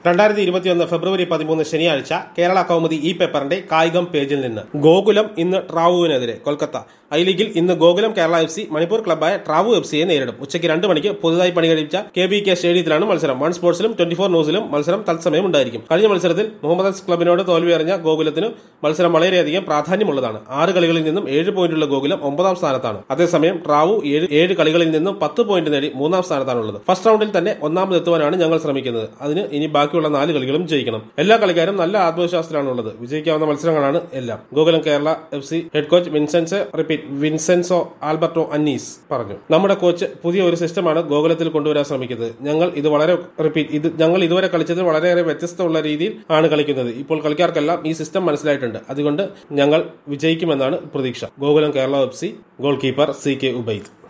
രണ്ടായിരത്തി ഇരുപത്തിയൊന്ന് ഫെബ്രുവരി പതിമൂന്ന് ശനിയാഴ്ച കേരള കൗമുദി ഈ പേപ്പറിന്റെ കായികം പേജിൽ നിന്ന് ഗോകുലം ഇന്ന് ട്രാവുവിനെതിരെ കൊൽക്കത്ത ഐ ലീഗിൽ ഇന്ന് ഗോകുലം കേരള എഫ് സി മണിപ്പൂർ ക്ലബായ ട്രാവു എഫ് സിയെ നേരിടും ഉച്ചയ്ക്ക് രണ്ട് മണിക്ക് പുതുതായി പണികഴിപ്പിച്ച കെ ബി കെ സ്റ്റേഡിയത്തിലാണ് മത്സരം വൺ സ്പോർട്സിലും ട്വന്റി ഫോർ ന്യൂസിലും മത്സരം തത്സമയം ഉണ്ടായിരിക്കും കഴിഞ്ഞ മത്സരത്തിൽ മുഹമ്മദ് അൻസ് ക്ലബിനോട് തോൽവി അറിഞ്ഞ ഗോകുലത്തിന് മത്സരം വളരെയധികം പ്രാധാന്യമുള്ളതാണ് ആറ് കളികളിൽ നിന്നും ഏഴ് പോയിന്റുള്ള ഗോകുലം ഒമ്പതാം സ്ഥാനത്താണ് അതേസമയം ട്രാവു ഏഴ് ഏഴ് കളികളിൽ നിന്നും പത്ത് പോയിന്റ് നേടി മൂന്നാം സ്ഥാനത്താണുള്ളത് ഫസ്റ്റ് റൗണ്ടിൽ തന്നെ ഒന്നാമതെത്തുവാനാണ് ഞങ്ങൾ ശ്രമിക്കുന്നത് അതിന് ഇനി ബാക്കിയുള്ള നാല് കളികളും ജയിക്കണം എല്ലാ കളിക്കാരും നല്ല ആത്മവിശ്വാസത്തിലാണുള്ളത് വിജയിക്കാവുന്ന മത്സരങ്ങളാണ് എല്ലാം Gokulam Kerala F C head coach Vincens repeat Vincenzo Alberto Annese പറഞ്ഞു നമ്മുടെ കോച്ച് പുതിയ ഒരു സിസ്റ്റമാണ് ഗോകുലത്തിൽ കൊണ്ടുവരാൻ ശ്രമിക്കുന്നത് ഞങ്ങൾ ഇത് വളരെ റിപ്പീറ്റ് ഇത് ഞങ്ങൾ ഇതുവരെ കളിച്ചതിൽ വളരെയേറെ വ്യത്യസ്തമുള്ള രീതിയിൽ ആണ് കളിക്കുന്നത് ഇപ്പോൾ കളിക്കാർക്കെല്ലാം ഈ സിസ്റ്റം മനസ്സിലായിട്ടുണ്ട് അതുകൊണ്ട് ഞങ്ങൾ വിജയിക്കുമെന്നാണ് പ്രതീക്ഷ Gokulam Kerala F C goalkeeper C K Ubaid